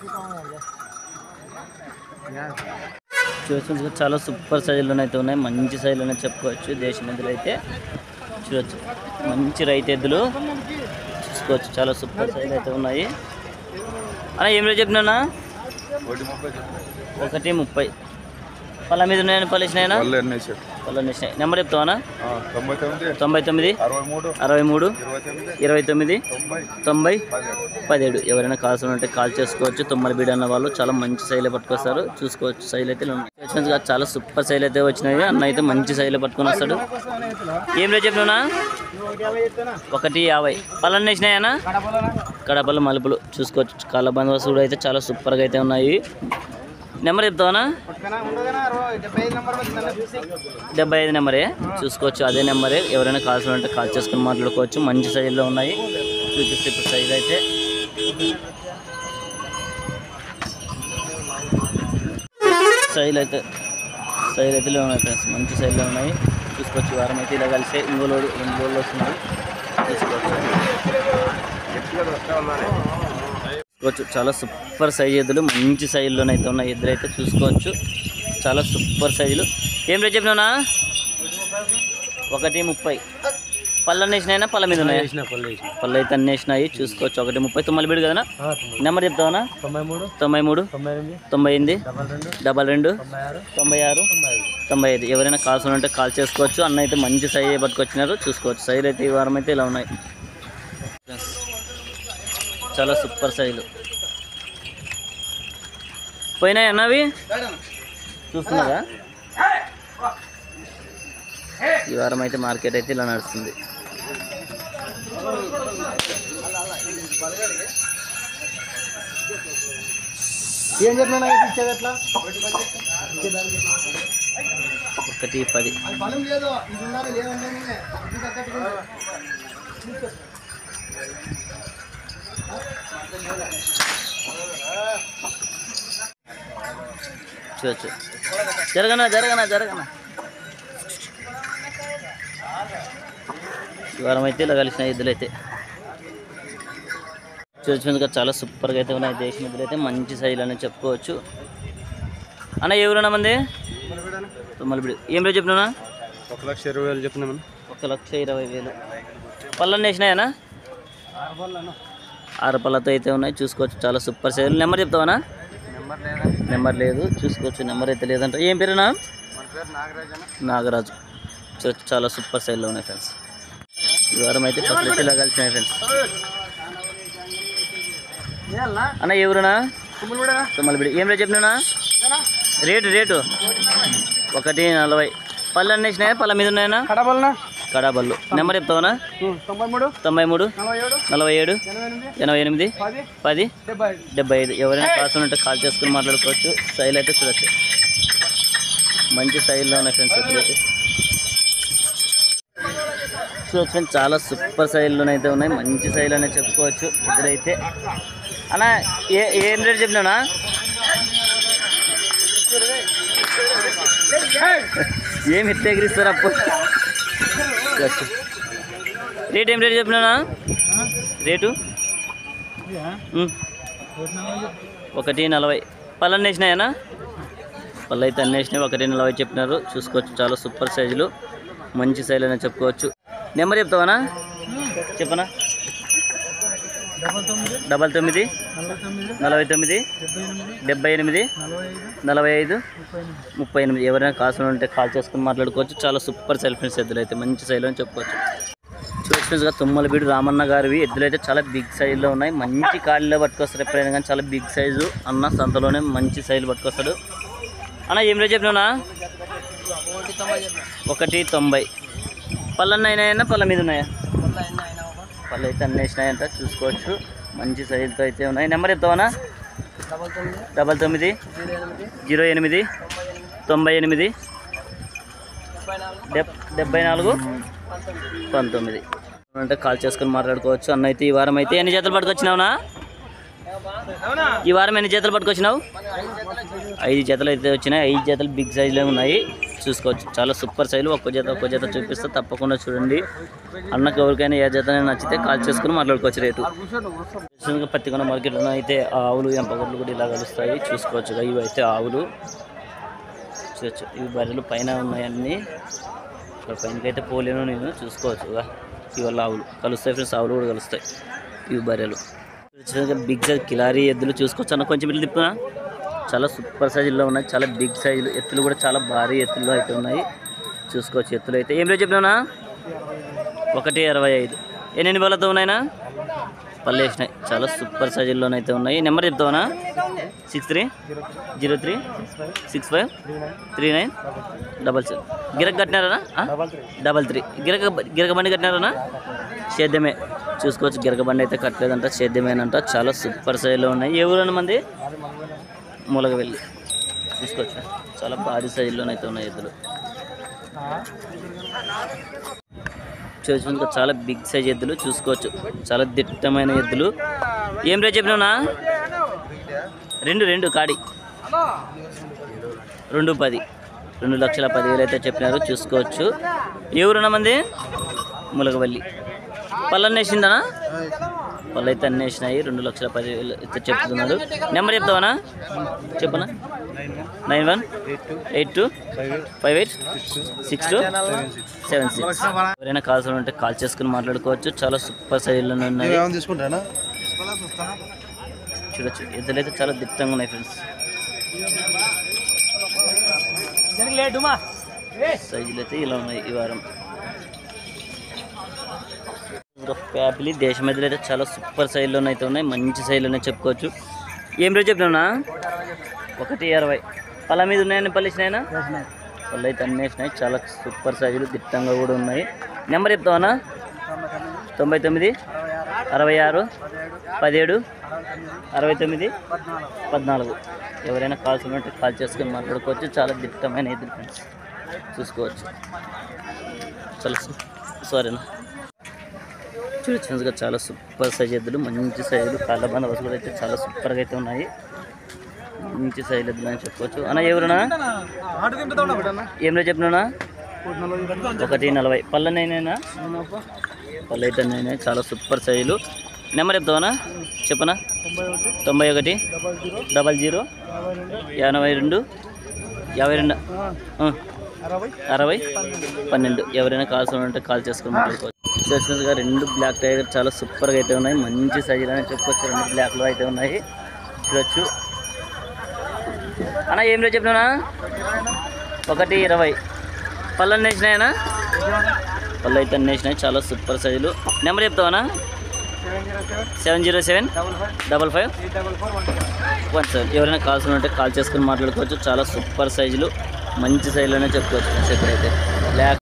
చూడొచ్చు చాలా సూపర్ సైజులు అయితే ఉన్నాయి మంచి సైజులు ఉన్నాయి చెప్పుకోవచ్చు దేశం ఎద్దులు అయితే చూడొచ్చు మంచి రైతు ఎద్దులు చూసుకోవచ్చు చాలా సూపర్ సైజులు అయితే ఉన్నాయి అన్న ఏం రేట్ చెప్పినా ఒకటి ముప్పై పళ్ళ మీద ఉన్నాయని పల్లేసినాయనా వాళ్ళు ఎన్ని వేసారు పళ్ళ వేసినాయి నెంబర్ చెప్తావా తొంభై తొమ్మిది తొంభై తొమ్మిది అరవై మూడు అరవై మూడు ఇరవై తొమ్మిది ఇరవై తొమ్మిది తొంభై తొంభై పదిహేడు పదిహేడు ఎవరైనా కాల్సిన ఉంటే కాల్ చేసుకోవచ్చు తుమ్మల బీడ అన్న వాళ్ళు చాలా మంచి శైలి పట్టుకొస్తారు చూసుకోవచ్చు శైలి అయితే ఉన్నాయి చూసినందుకు కాదు, చాలా సూపర్ శైలి అయితే వచ్చినాయి అన్న అయితే మంచి శైలి పట్టుకొని వస్తాడు ఏం రేట్ చెప్పినా ఒకటి యాభై పళ్ళని వేసినాయనా కడపలు మలుపులు చూసుకోవచ్చు కాళ్ళ బందోబస్తు అయితే చాలా సూపర్గా అయితే ఉన్నాయి నెంబర్ చెప్తావనా డెబ్బై ఐదు నెంబరే చూసుకోవచ్చు అదే నెంబరే ఎవరైనా కాల్సిన ఉంటే కాల్ చేసుకుని మాట్లాడుకోవచ్చు మంచి సైజులో ఉన్నాయి చూపిస్తే ఇప్పుడు సైజ్ అయితే సైజులు అయితే సైజులు అయితే ఉన్నాయి ఫ్రెండ్స్ మంచి సైజులో ఉన్నాయి చూసుకోవచ్చు ఈ వారం అయితే ఇలా కలిసే ఇంగోలోడు ఇంగోళ్ళు వస్తున్నాయి చూసుకోవచ్చు చూసుకోవచ్చు చాలా సూపర్ సైజ్ ఎద్దులు మంచి సైజులోనే అయితే ఉన్నాయి ఎద్దులు అయితే చూసుకోవచ్చు చాలా సూపర్ సైజులు ఏం రేట్ చెప్పినా ఒకటి ముప్పై పళ్ళు అన్నీ వేసినాయినా పళ్ళ మీద ఉన్నాయి పళ్ళు అయితే అన్నీ వేసినాయి చూసుకోవచ్చు ఒకటి ముప్పై తొమ్మిది బిడు కదా నెంబర్ చెప్తావా తొంభై మూడు తొంభై మూడు తొంభై ఎనిమిది తొంభై ఎనిమిది డబల్ రెండు డబల్ రెండు తొంభై ఆరు తొంభై ఆరు తొంభై ఐదు ఎవరైనా కాల్సిన ఉంటే కాల్ చేసుకోవచ్చు అన్న అయితే మంచి సైజ్ పట్టుకొచ్చినారు చూసుకోవచ్చు సైజ్ అయితే ఈ వారం అయితే ఇలా ఉన్నాయి చాలా సూపర్ సైజులు పోయినాయి అన్నవి చూస్తున్నారా ఈ వారం అయితే మార్కెట్ అయితే ఇలా నడుస్తుంది ఏం చెప్పినా ఇచ్చేది ఎట్లా ఒకటి పది బలం లేదు ఇది ఉండాలి లేదంటే చూడచ్చు జరగనా జరగనా జరగనా ఈ వారం అయితే ఇలా కలిసిన ఎద్దులు అయితే చూసినందుకు చాలా సూపర్గా అయితే ఉన్నాయి దేశం ఎద్దులు అయితే మంచి సైజులు అని చెప్పుకోవచ్చు అన్న ఎవరున్నా మంది తుమ్మలబిడి ఏం రేపు చెప్పినా ఒక లక్ష ఇరవై వేలు చెప్పినామని ఒక లక్ష ఇరవై వేలు పళ్ళన్నీ వేసినాయనా ఆరు పళ్ళతో అయితే ఉన్నాయి చూసుకోవచ్చు చాలా సూపర్ సైజులు నెంబర్ చెప్తావా నెంబర్ లేదా నెంబర్ లేదు చూసుకోవచ్చు నెంబర్ అయితే లేదంట ఏం పేరునా మన పేరు నాగరాజ్ అన్న నాగరాజు చూ- చాలా సూపర్ సైడ్లో ఉన్నాయి ఫ్రెండ్స్ ఈ వారం అయితే ఫస్ట్ అయితే ఇలా కలిసినాయి ఫ్రెండ్స్ అన్న ఎవరునా తుమ్మలబిడి ఏం రేట్ చెప్పినా రేటు రేటు ఒకటి నలభై పళ్ళు అన్నీ వేసినాయా పళ్ళ మీద ఉన్నాయనా కడబలనా కడాబళ్ళు నెంబర్ చెప్తావనా తొంభై మూడు తొంభై మూడు నలభై ఏడు నలభై ఏడు ఎనభై ఎనిమిది ఎనభై ఎనిమిది పది పది డెబ్బై ఐదు డెబ్బై ఐదు ఎవరైనా కాల్సిన ఉంటే కాల్ చేసుకుని మాట్లాడుకోవచ్చు స్టైల్ అయితే చూడొచ్చు మంచి స్టైల్లో ఉన్నాయి ఫ్రెండ్స్ ఇప్పుడైతే చూడొచ్చు ఫ్రెండ్స్ చాలా సూపర్ స్టైల్లోనే అయితే ఉన్నాయి మంచి స్టైల్ అనే చెప్పుకోవచ్చు ఇద్దరైతే అన్న ఏ ఏం రేట్ చెప్పినా ఏం హిట్ ఎగిరిస్తారు అప్పుడు చూడొచ్చు. రేట్ ఏం రేట్ చెప్పినా రేటు ఉమ్. ఒకటి నలభై పళ్ళు అన్నీ వేసినాయనా పళ్ళు అయితే అన్నీ వేసినాయి ఒకటి నలభై చెప్పినారు చూసుకోవచ్చు చాలా సూపర్ సైజులు మంచి సైజులు అని చెప్పుకోవచ్చు నెంబర్ చెప్తావనా చెప్పనా డబల్ తొమ్మిది డబల్ తొమ్మిది నలభై తొమ్మిది నలభై తొమ్మిది డెబ్బై ఎనిమిది డెబ్బై ఎనిమిది నలభై ఐదు నలభై ఐదు ముప్పై ఎనిమిది ముప్పై ఎనిమిది ఎవరైనా కాసులు ఉంటే కాల్ చేసుకుని మాట్లాడుకోవచ్చు చాలా సూపర్ సెల్ ఫ్రెండ్స్ ఎద్దులు అయితే మంచి సైజులో అని చెప్పుకోవచ్చు చూసినట్టుగా తుమ్మలబీడు రామన్న గారివి ఎద్దులు అయితే చాలా బిగ్ సైజులో ఉన్నాయి మంచి కాళ్ళలో పట్టుకొస్తారు ఎప్పుడైనా కానీ చాలా బిగ్ సైజు అన్న సంతలోనే మంచి సైజు పట్టుకొస్తాడు అన్న ఏం రేట్ చెప్పినా ఒకటి తొంభై పళ్ళన్న అయినాయన్నా పళ్ళ మీద ఉన్నాయా పళ్ళు అయితే అన్నీ వేసినాయంట చూసుకోవచ్చు మంచి సైజుతో అయితే ఉన్నాయి నెంబర్ చెప్తావనా డబల్ తొమ్మిది డబల్ తొమ్మిది జీరో ఎనిమిది జీరో ఎనిమిది తొంభై ఎనిమిది ముప్పై నాలుగు డెబ్ డెబ్బై నాలుగు పంతొమ్మిది అంటే కాల్ చేసుకొని మాట్లాడుకోవచ్చు అన్న అయితే ఈ వారం అయితే ఎన్ని జతలు పట్టుకొచ్చినావునా ఈ వారం ఎన్ని జతలు పట్టుకొచ్చినావు ఐదు జతలు అయితే వచ్చినాయి ఐదు జతలు బిగ్ సైజులో ఉన్నాయి చూసుకోవచ్చు చాలా సూపర్ సైజులు ఒక్క జత ఒక్క జత చూపిస్తే తప్పకుండా చూడండి అన్నకు ఎవరికైనా ఏ జత నచ్చితే కాల్ చేసుకుని మాట్లాడుకోవచ్చు రేటు చూడండి, పత్తికొండ మార్కెట్లో అయితే ఆవులు ఎంపగొడ్లు కూడా ఇలా కలుస్తాయి చూసుకోవచ్చు ఇవి అయితే ఆవులు చూడొచ్చు ఇవి బర్రెలు పైన ఉన్నాయన్నీ ఇక్కడ పైనకి అయితే పోలేను నేను చూసుకోవచ్చు ఇక ఇవాళ ఆవులు కలుస్తాయి ఫ్రెండ్స్ ఆవులు కూడా కలుస్తాయి ఇవి బర్రెలు చూడండి, బిగ్ సైజ్ కిలారీ ఎద్దులు చూసుకోవచ్చు అన్న కొంచెం ఇల్లు తిప్పునా చాలా సూపర్ సైజుల్లో ఉన్నాయి చాలా బిగ్ సైజులు ఎత్తులు కూడా చాలా భారీ ఎత్తులు అయితే ఉన్నాయి చూసుకోవచ్చు ఎత్తులు అయితే ఏం రేట్ చెప్పినా ఒకటి అరవై ఐదు ఎన్ని బలతో ఉన్నాయినా పళ్ళు వేసినాయి చాలా సూపర్ సైజుల్లోనైతే ఉన్నాయి నెంబర్ చెప్తావనా six three zero three six five three nine double seven గిరక కట్టినారా డబల్ త్రీ గిరక గిరక బండి కట్టినారా సేద్యమే చూసుకోవచ్చు గిరక బండి అయితే కట్టలేదంట సేద్యమేనంట చాలా సూపర్ సైజులో ఉన్నాయి ఏ ఊరన్న మంది మూలగ వెళ్ళి చూసుకోవచ్చు చాలా భారీ సైజులోనైతే ఉన్నాయి ఎద్దులు చూసుకుంటే చాలా బిగ్ సైజ్ ఎద్దులు చూసుకోవచ్చు చాలా దిట్టమైన ఎద్దులు ఏం రేట్ చెప్పినా రెండు రెండు కాడి రెండు పది రెండు లక్షల పదివేలు అయితే చెప్పినారు చూసుకోవచ్చు ఏ ఊరున్నా మంది ములగవల్లి పళ్ళన్నీ వేసిందనా పళ్ళు అయితే అన్నీ వేసినాయి రెండు లక్షల పదివేలు అయితే చెప్తున్నాడు నెంబర్ చెప్తావనా చెప్పనా nine one eight two five eight six two seven six ఎవరైనా కాల్సిన ఉంటే కాల్ చేసుకుని మాట్లాడుకోవచ్చు చాలా సూపర్ సైజులోనే ఉన్నాయి తీసుకుంటారా చూడొచ్చు ఎద్దులైతే చాలా దిట్టంగా ఉన్నాయి ఫ్రెండ్స్ సైజులు అయితే ఇలా ఉన్నాయి ఈ వారం ఇంకా ప్యాపిలి దేశం ఎద్దులు అయితే చాలా సూపర్ సైజులోనే అయితే ఉన్నాయి మంచి సైజులోనే చెప్పుకోవచ్చు ఏం రేట్ చెప్పినా ఒకటి అరవై పళ్ళ మీద ఉన్నాయని పళ్ళు ఇచ్చినాయినా పళ్ళు అయితే అన్నీ వేసినాయి చాలా సూపర్ సైజులు దిట్టంగా కూడా ఉన్నాయి నెంబర్ చెప్తావనా తొంభై తొమ్మిది అరవై ఆరు పదిహేడు అరవై తొమ్మిది పద్నాలుగు ఎవరైనా కాల్స్ ఉంటే కాల్ చేసుకొని మాట్లాడుకోవచ్చు చాలా దిట్టమైన ఎదురు ఫ్రెండ్స్ చూసుకోవచ్చు చాలా సారీనా చూడొచ్చు చాలా సూపర్ సైజ్ ఎద్దులు మంచి సైజులు కాళ్ళ బందోబస్తు కూడా అయితే చాలా సూపర్గా అయితే ఉన్నాయి మంచి సైజు ఎద్దులు అని చెప్పుకోవచ్చు అన్న ఎవరునా ఏం రేట్ చెప్పినా ఒకటి నలభై పళ్ళనైనా పళ్ళు అయితే నేను చాలా సూపర్ సైజులు నెంబర్ చెప్తావనా చెప్పనా తొంభై ఒకటి డబల్ జీరో ఎనభై రెండు యాభై రెండు ఆ, అరవై పన్నెండు ఎవరైనా కాల్సిన ఉంటే కాల్ చేసుకుని మాట్లాడుకోవచ్చు చూసినట్టుగా రెండు బ్లాక్ టైగర్ చాలా సూపర్గా అయితే ఉన్నాయి మంచి సైజులు అని చెప్పుకోవచ్చు రెండు బ్లాక్లో అయితే ఉన్నాయి చూడొచ్చు అన్న ఏం రేట్ చెప్పినా ఒకటి ఇరవై పళ్ళు అన్నీ వేసినాయనా పళ్ళు అయితే అన్నీ వేసినాయి చాలా సూపర్ సైజులు నెంబర్ చెప్తావనా seven zero seven double five one seven ఎవరైనా కాల్స్ ఉంటే కాల్ చేసుకుని మాట్లాడుకోవచ్చు చాలా సూపర్ సైజులు మంచి సైజులోనే చెప్పుకోవచ్చు ఎక్కడైతే బ్లాక్